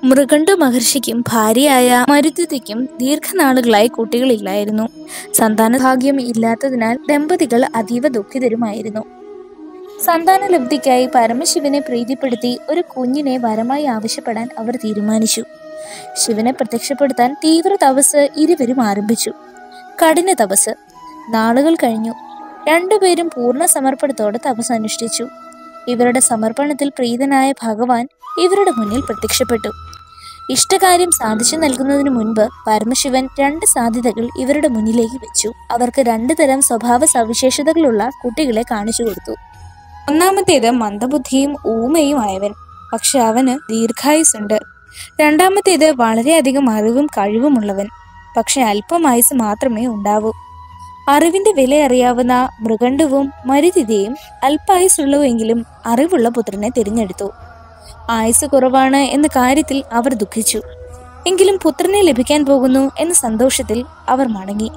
മൃഗണ്ടു മഹർഷിക്കും ഭാര്യയായ മരുതുതിക്കും ദീർഘനാളുകളായി കുട്ടികളില്ലായിരുന്നു സന്താന ഭാഗ്യം ഇല്ലാത്തതിനാൽ ദമ്പതികൾ അതീവ ദുഃഖിതരുമായിരുന്നു സന്താന ലബ്ധിക്കായി പരമശിവനെ പ്രീതിപ്പെടുത്തി ഒരു കുഞ്ഞിനെ വരമായി ആവശ്യപ്പെടാൻ അവർ തീരുമാനിച്ചു ശിവനെ പ്രത്യക്ഷപ്പെടുത്താൻ തീവ്ര തപസ് ഇരുവരും ആരംഭിച്ചു കഠിന തപസ് നാളുകൾ കഴിഞ്ഞു രണ്ടുപേരും പൂർണ്ണ സമർപ്പണത്തോടെ തപസ് അനുഷ്ഠിച്ചു ഇവരുടെ സമർപ്പണത്തിൽ പ്രീതനായ ഭഗവാൻ ഇവരുടെ മുന്നിൽ പ്രത്യക്ഷപ്പെട്ടു ഇഷ്ടകാര്യം സാധിച്ചു നൽകുന്നതിന് മുൻപ് പരമശിവൻ രണ്ട് സാധ്യതകൾ ഇവരുടെ മുന്നിലേക്ക് വെച്ചു അവർക്ക് രണ്ടു തരം സ്വഭാവ സവിശേഷതകളുള്ള കുട്ടികളെ കാണിച്ചു കൊടുത്തു ഒന്നാമത്തേത് മന്ദബുദ്ധിയും ഊമയും ആയവൻ പക്ഷെ അവന് ദീർഘായുസുണ്ട് രണ്ടാമത്തേത് വളരെയധികം അറിവും കഴിവുമുള്ളവൻ പക്ഷെ അല്പം ആയുസ് മാത്രമേ ഉണ്ടാവൂ അറിവിന്റെ വില അറിയാവുന്ന മൃഗണ്ടുവും മരുതിഥിയും അല്പായുസുള്ളവെങ്കിലും അറിവുള്ള പുത്രനെ തിരഞ്ഞെടുത്തു ആയുസ് കുറവാണ് എന്ന കാര്യത്തിൽ അവർ ദുഃഖിച്ചു എങ്കിലും പുത്രനെ ലഭിക്കാൻ പോകുന്നു എന്ന സന്തോഷത്തിൽ അവർ മടങ്ങി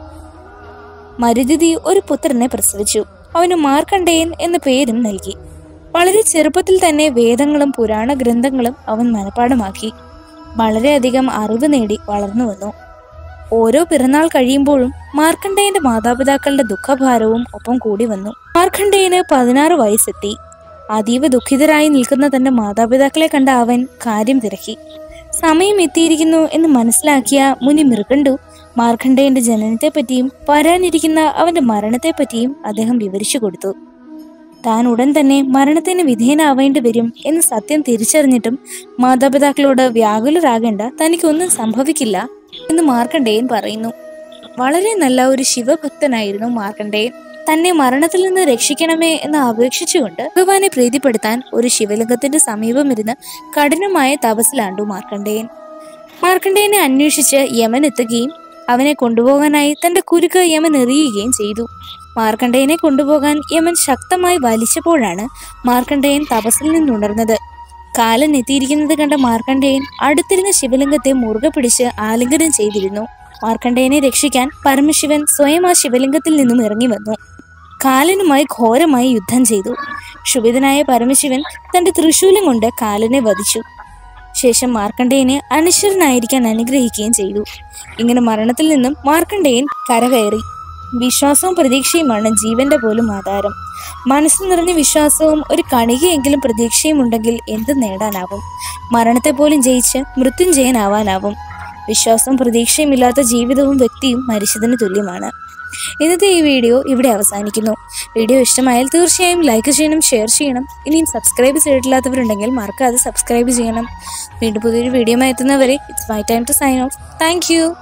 മരുതിഥി ഒരു പുത്രനെ പ്രസവിച്ചു അവന് മാർക്കണ്ഡേയൻ എന്ന പേരും നൽകി വളരെ ചെറുപ്പത്തിൽ തന്നെ വേദങ്ങളും പുരാണ ഗ്രന്ഥങ്ങളും അവൻ മനഃപ്പാടമാക്കി വളരെയധികം അറിവ് നേടി വളർന്നു വന്നു ഓരോ പിറന്നാൾ കഴിയുമ്പോഴും മാർക്കണ്ഡേയന്റെ മാതാപിതാക്കളുടെ ദുഃഖഭാരവും ഒപ്പം കൂടി വന്നു മാർക്കണ്ഡേയന് പതിനാറ് വയസ്സെത്തി അതീവ ദുഃഖിതരായി നിൽക്കുന്ന തന്റെ മാതാപിതാക്കളെ കണ്ട അവൻ കാര്യം തിരക്കി സമയം എത്തിയിരിക്കുന്നു എന്ന് മനസ്സിലാക്കിയ മുനി മൃഗണ്ടു മാർക്കണ്ഡേയന്റെ ജനനത്തെപ്പറ്റിയും വരാനിരിക്കുന്ന അവന്റെ മരണത്തെപ്പറ്റിയും അദ്ദേഹം വിവരിച്ചു കൊടുത്തു താൻ ഉടൻ തന്നെ മരണത്തിന് വിധേയനാവേണ്ടി വരും എന്ന് സത്യം തിരിച്ചറിഞ്ഞിട്ടും മാതാപിതാക്കളോട് വ്യാകുലരാകേണ്ട തനിക്കൊന്നും സംഭവിക്കില്ല എന്ന് മാർക്കണ്ഡേയൻ പറയുന്നു വളരെ നല്ല ഒരു ശിവഭക്തനായിരുന്നു മാർക്കണ്ഡേയൻ തന്നെ മരണത്തിൽ നിന്ന് രക്ഷിക്കണമേ എന്ന് അപേക്ഷിച്ചുകൊണ്ട് ഭഗവാനെ പ്രീതിപ്പെടുത്താൻ ഒരു ശിവലിംഗത്തിന്റെ സമീപം ഇരുന്ന് കഠിനമായ തപസ്സിലാണ്ടു മാർക്കണ്ഡേയൻ മാർക്കണ്ഡേയനെ അന്വേഷിച്ച് യമൻ എത്തുകയും അവനെ കൊണ്ടുപോകാനായി തന്റെ കുരുക്ക് യമൻ എറിയുകയും ചെയ്തു മാർക്കണ്ഡേയനെ കൊണ്ടുപോകാൻ യമൻ ശക്തമായി വലിച്ചപ്പോഴാണ് മാർക്കണ്ഡേയൻ തപസ്സിൽ നിന്നുണർന്നത് കാലൻ എത്തിയിരിക്കുന്നത് കണ്ട മാർക്കണ്ഡേയൻ അടുത്തിരുന്ന ശിവലിംഗത്തെ മുറുകെ പിടിച്ച് ആലിംഗനം ചെയ്തിരുന്നു മാർക്കണ്ഡേയനെ രക്ഷിക്കാൻ പരമശിവൻ സ്വയം ആ ശിവലിംഗത്തിൽ നിന്നും ഇറങ്ങി വന്നു കാലനുമായി ഘോരമായി യുദ്ധം ചെയ്തു ക്ഷുഭിതനായ പരമശിവൻ തന്റെ തൃശൂലം കൊണ്ട് കാലനെ വധിച്ചു ശേഷം മാർക്കണ്ഡേയനെ അനശ്വരനായിരിക്കാൻ അനുഗ്രഹിക്കുകയും ചെയ്തു ഇങ്ങനെ മരണത്തിൽ നിന്നും മാർക്കണ്ഡേയൻ കരകയറി വിശ്വാസവും പ്രതീക്ഷയുമാണ് ജീവന്റെ പോലും ആധാരം മനസ്സ് നിറഞ്ഞ വിശ്വാസവും ഒരു കണികയെങ്കിലും പ്രതീക്ഷയും ഉണ്ടെങ്കിൽ എന്ത് നേടാനാവും മരണത്തെ പോലും ജയിച്ച് മൃത്യുഞ്ജയനാവാനാവും വിശ്വാസവും പ്രതീക്ഷയും ഇല്ലാത്ത ജീവിതവും വ്യക്തിയും മരിച്ചതിന് തുല്യമാണ് ഇന്നത്തെ ഈ വീഡിയോ ഇവിടെ അവസാനിക്കുന്നു വീഡിയോ ഇഷ്ടമായാൽ തീർച്ചയായും ലൈക്ക് ചെയ്യണം ഷെയർ ചെയ്യണം ഇനിയും സബ്സ്ക്രൈബ് ചെയ്തിട്ടില്ലാത്തവരുണ്ടെങ്കിൽ മറക്കാതെ സബ്സ്ക്രൈബ് ചെയ്യണം വീണ്ടും പുതിയൊരു വീഡിയോ എത്തുന്നവരെ it's my time to sign off thank